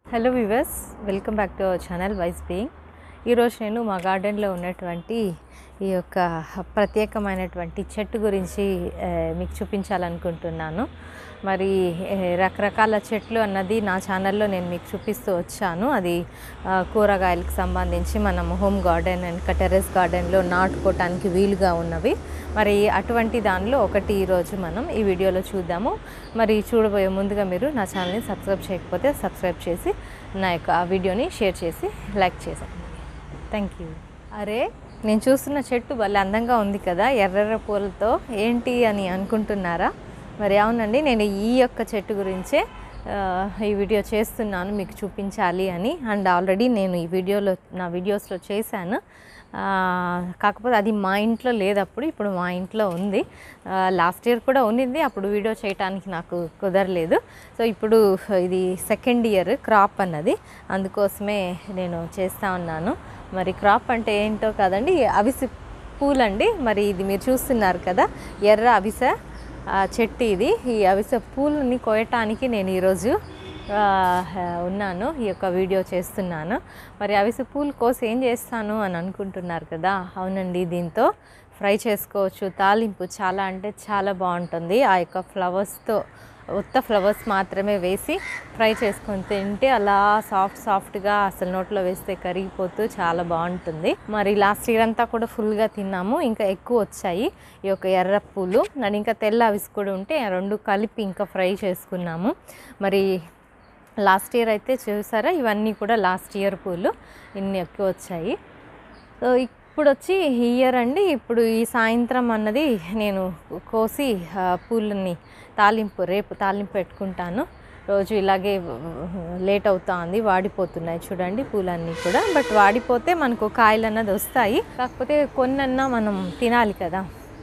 Hello viewers welcome back to our channel wise being ఈరోజు నేను మా గార్డెన్లో ఉన్నటువంటి ఈ యొక్క ప్రత్యేకమైనటువంటి చెట్టు గురించి ఆ, మీకు చూపించాలనుకుంటున్నాను మరి ఆ, రకరకాల చెట్లు అన్నది నా ఛానల్లో నేను మీకు చూపిస్తూ వచ్చాను అది ఆ, కూరగాయలకు సంబంధించి మనం హోమ్ గార్డెన్ అండ్ టెర్రస్ గార్డెన్లో నాటుకోవటానికి వీలుగా ఉన్నవి మరి అటువంటి దానిలో ఒకటి ఈరోజు మనం ఈ వీడియోలో చూద్దాము మరి చూడబోయే ముందుగా మీరు నా ఛానల్ని సబ్స్క్రైబ్ చేయకపోతే సబ్స్క్రైబ్ చేసి నా యొక్క ఆ వీడియోని షేర్ చేసి లైక్ చేసేయండి థ్యాంక్ యూ అరే నేను చూస్తున్న చెట్టు భలే అందంగా ఉంది కదా ఎర్రెర్ర పూలతో ఏంటి అని అనుకుంటున్నారా మరి అవునండి నేను ఈ యొక్క చెట్టు గురించే ఆ, ఈ వీడియో చేస్తున్నాను మీకు చూపించాలి అని అండ్ ఆల్రెడీ నేను ఈ వీడియోలో నా వీడియోస్లో చేశాను ఆ, కాకపోతే అది మా ఇంట్లో లేదు అప్పుడు ఇప్పుడు మా ఇంట్లో ఉంది లాస్ట్ ఇయర్ కూడా ఉన్నింది అప్పుడు వీడియో చేయడానికి నాకు కుదరలేదు సో ఇప్పుడు ఇది సెకండ్ ఇయర్ క్రాప్ అన్నది అందుకోసమే నేను చేస్తూ ఉన్నాను మరి క్రాప్ అంటే ఏంటో కదండి అవిసి పూలండి మరి ఇది మీరు చూస్తున్నారు కదా ఎర్ర అవిస ఆ, చెట్టు ఇది ఈ అవిసె పూలని కోయటానికి నేను ఈరోజు ఆ, ఉన్నాను ఈ యొక్క వీడియో చేస్తున్నాను మరి అవిసె పూలు కోసి ఏం చేస్తాను అని అనుకుంటున్నారు కదా అవునండి దీంతో ఫ్రై చేసుకోవచ్చు తాలింపు చాలా అంటే చాలా బాగుంటుంది ఆ యొక్క ఫ్లవర్స్తో ఉత్త ఫ్లవర్స్ మాత్రమే వేసి ఫ్రై చేసుకొని తింటే అలా సాఫ్ట్ సాఫ్ట్గా అసలు నోట్లో వేస్తే కరిగిపోతూ చాలా బాగుంటుంది మరి లాస్ట్ ఇయర్ అంతా కూడా ఫుల్గా తిన్నాము ఇంకా ఎక్కువ వచ్చాయి ఈ యొక్క ఎర్ర పూలు అండ్ ఇంకా తెల్ల అవిసి కూడా ఉంటే ఆ రెండు కలిపి ఇంకా ఫ్రై చేసుకున్నాము మరి లాస్ట్ ఇయర్ అయితే చూసారా ఇవన్నీ కూడా లాస్ట్ ఇయర్ పూలు ఇన్ని ఎక్కువ వచ్చాయి సో ఇప్పుడు వచ్చి ఈ ఇయర్ అండి ఇప్పుడు ఈ సాయంత్రం అన్నది నేను కోసి ఆ, పూలని తాలింపు రేపు తాలింపు పెట్టుకుంటాను రోజు ఇలాగే లేట్ అవుతుంది వాడిపోతున్నాయి చూడండి పూలన్నీ కూడా బట్ వాడిపోతే మనకు కాయలు అన్నది వస్తాయి కాకపోతే కొన్నన్నా మనం తినాలి కదా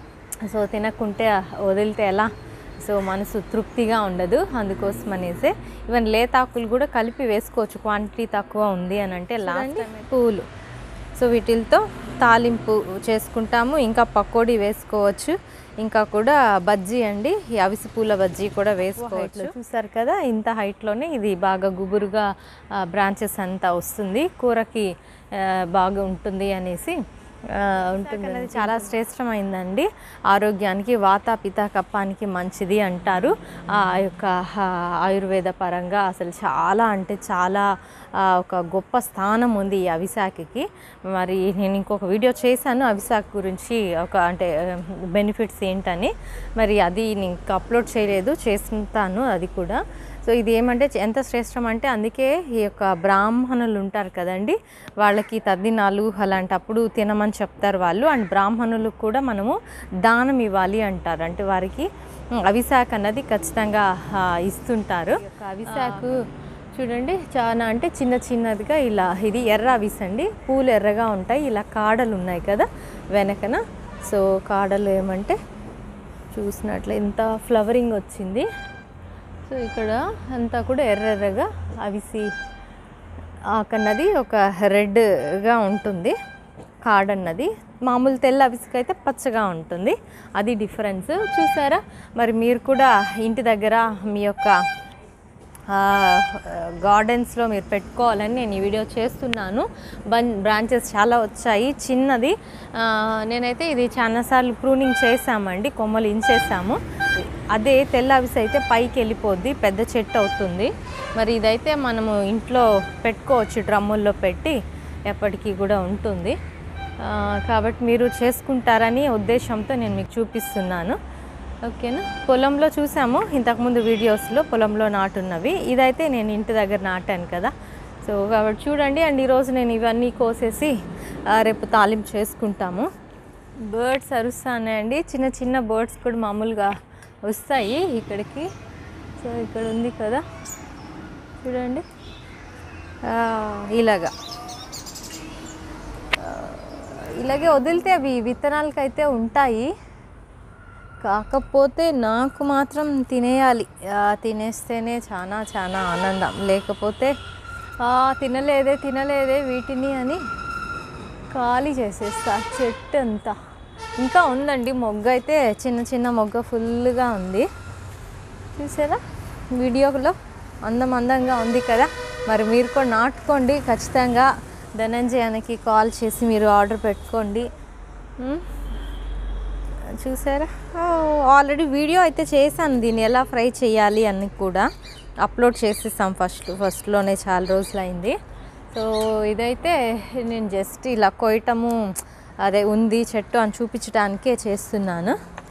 సో తినకుంటే వదిలితే ఎలా సో మనసు తృప్తిగా ఉండదు అందుకోసం అనేసి ఈవెన్ లేతాకులు కూడా కలిపి వేసుకోవచ్చు క్వాంటిటీ తక్కువ ఉంది అని అంటే లాస్ట్ పూలు సో వీటితో తాలింపు చేసుకుంటాము ఇంకా పకోడీ వేసుకోవచ్చు ఇంకా కూడా బజ్జీ అండి ఈ అవిసి పూల బజ్జీ కూడా వేసుకోవచ్చు చూసారు కదా ఇంత హైట్లోనే ఇది బాగా గుబురుగా బ్రాంచెస్ అంతా వస్తుంది కూరకి ఆ, బాగా ఉంటుంది అనేసి ఆ, ఉంటుంది అనేది చాలా శ్రేష్టమైందండి ఆరోగ్యానికి వాత పిత కప్పానికి మంచిది అంటారు ఆ యొక్క ఆ, ఆయుర్వేద పరంగా అసలు చాలా అంటే చాలా ఆ, ఒక గొప్ప స్థానం ఉంది ఈ అవిశాఖకి మరి నేను ఇంకొక వీడియో చేశాను అవిశాఖ గురించి ఒక అంటే బెనిఫిట్స్ ఏంటని మరి అది నేను ఇంకా అప్లోడ్ చేయలేదు చేస్తుంటాను అది కూడా సో ఇది ఏమంటే ఎంత శ్రేష్టం అంటే అందుకే ఈ యొక్క బ్రాహ్మణులు ఉంటారు కదండి వాళ్ళకి తద్దినాలు అలాంటప్పుడు తినమని చెప్తారు వాళ్ళు అండ్ బ్రాహ్మణులకు కూడా మనము దానం ఇవ్వాలి అంటారు అంటే వారికి ఉమ్, అవిశాఖ అన్నది ఖచ్చితంగా ఆ, ఇస్తుంటారు ఈ యొక్క అవిశాఖ చూడండి చాలా అంటే చిన్న చిన్నదిగా ఇలా ఇది ఎర్ర అవిస అండి పూలు ఎర్రగా ఉంటాయి ఇలా కాడలు ఉన్నాయి కదా వెనకన సో కాడలు ఏమంటే చూసినట్లు ఎంత ఫ్లవరింగ్ వచ్చింది సో ఇక్కడ అంతా కూడా ఎర్రెర్రగా అవిసి ఆకన్నది ఒక రెడ్గా ఉంటుంది కాడన్నది మామూలు తెల్ల అవిసికైతే పచ్చగా ఉంటుంది అది డిఫరెన్స్ చూసారా మరి మీరు కూడా ఇంటి దగ్గర మీ యొక్క గార్డెన్స్లో మీరు పెట్టుకోవాలని నేను ఈ వీడియో చేస్తున్నాను బన్ బ్రాంచెస్ చాలా వచ్చాయి చిన్నది ఆ, నేనైతే ఇది చాలాసార్లు ప్రూనింగ్ చేసామండి కొమ్మలు ఇంచేసాము అదే తెల్ల అవిసె అయితే పైకి వెళ్ళిపోద్ది పెద్ద చెట్టు అవుతుంది మరి ఇదైతే మనము ఇంట్లో పెట్టుకోవచ్చు డ్రమ్ముల్లో పెట్టి ఎప్పటికీ కూడా ఉంటుంది ఆ, కాబట్టి మీరు చేసుకుంటారని ఉద్దేశంతో నేను మీకు చూపిస్తున్నాను ఓకేనా పొలంలో చూసాము ఇంతకుముందు వీడియోస్లో పొలంలో నాటున్నవి ఇదైతే నేను ఇంటి దగ్గర నాటాను కదా సో కాబట్టి చూడండి అండ్ ఈరోజు నేను ఇవన్నీ కోసేసి ఆ, రేపు తాలింపు చేసుకుంటాము బర్డ్స్ అరుస్తానండి చిన్న చిన్న బర్డ్స్ కూడా మామూలుగా వస్తాయి ఇక్కడికి సో ఇక్కడ ఉంది కదా చూడండి ఆ, ఇలాగా ఆ, ఇలాగే వదిలితే అవి విత్తనాలకైతే ఉంటాయి కాకపోతే నాకు మాత్రం తినేయాలి ఆ, తినేస్తేనే చాలా చాలా ఆనందం లేకపోతే "ఆ, తినలేదే తినలేదే వీటిని అని ఖాళీ చేసేస్తా చెట్టు అంతా ఇంకా ఉందండి మొగ్గ అయితే చిన్న చిన్న మొగ్గ ఫుల్గా ఉంది చూసారా వీడియోలో అందం అందంగా ఉంది కదా మరి మీరు కూడా నాటుకోండి ఖచ్చితంగా ధనంజయానికి కాల్ చేసి మీరు ఆర్డర్ పెట్టుకోండి ఉమ్. చూసారా ఆల్రెడీ వీడియో అయితే చేశాను దీన్ని ఎలా ఫ్రై చేయాలి అని కూడా అప్లోడ్ చేసేసాం ఫస్ట్ ఫస్ట్లోనే చాలా రోజులు అయింది సో ఇదైతే నేను జస్ట్ ఇలా కొయ్యటము అదే ఉంది చెట్టు అని చూపించడానికే చేస్తున్నాను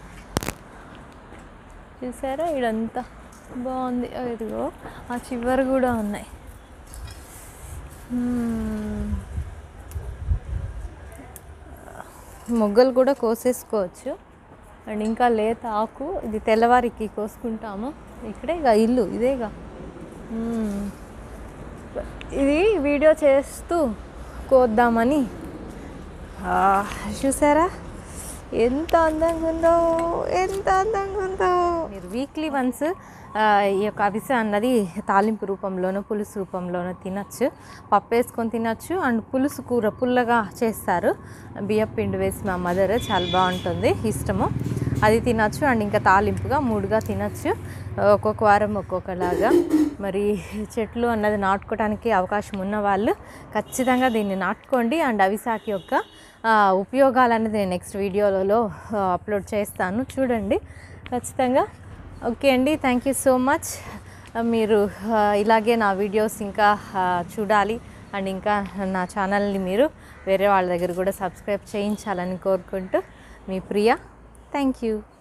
చూసారా ఇదంతా బాగుంది ఇదిగో ఆ చివరి కూడా ఉన్నాయి మ్మ్. మొగ్గలు కూడా కోసేసుకోవచ్చు అండ్ ఇంకా లేత ఆకు ఇది తెల్లవారికి కోసుకుంటాము ఇక్కడే ఇక ఇల్లు ఇదేగా మ్మ్. ఇది వీడియో చేస్తూ కోద్దామని ఆ, చూసారా ఎంత అందంగా ఉందో ఎంత అందంగా ఉందో మీరు వీక్లీ వన్స్ ఈ యొక్క అవిసె అన్నది తాలింపు రూపంలోనో పులుసు రూపంలోనో తినచ్చు పప్పు వేసుకొని తినచ్చు అండ్ పులుసు కూర పుల్లగా చేస్తారు బియ్యం పిండి వేసి మా మదర్ చాలా బాగుంటుంది ఇష్టము అది తినచ్చు అండ్ ఇంకా తాలింపుగా మూడుగా తినచ్చు ఒక్కొక్క వారం ఒక్కొక్కలాగా మరి చెట్లు అన్నది నాటుకోవడానికి అవకాశం ఉన్న వాళ్ళు ఖచ్చితంగా దీన్ని నాటుకోండి అండ్ అవిసాకి యొక్క ఆ, ఉపయోగాలు అనేది నేను నెక్స్ట్ వీడియోలలో ఆ, అప్లోడ్ చేస్తాను చూడండి ఖచ్చితంగా ఓకే అండి థ్యాంక్ యూ సో మచ్ మీరు ఆ, ఇలాగే నా వీడియోస్ ఇంకా ఆ, చూడాలి అండ్ ఇంకా నా ఛానల్ని మీరు వేరే వాళ్ళ దగ్గర కూడా సబ్స్క్రైబ్ చేయించాలని కోరుకుంటూ మీ ప్రియ థ్యాంక్ యూ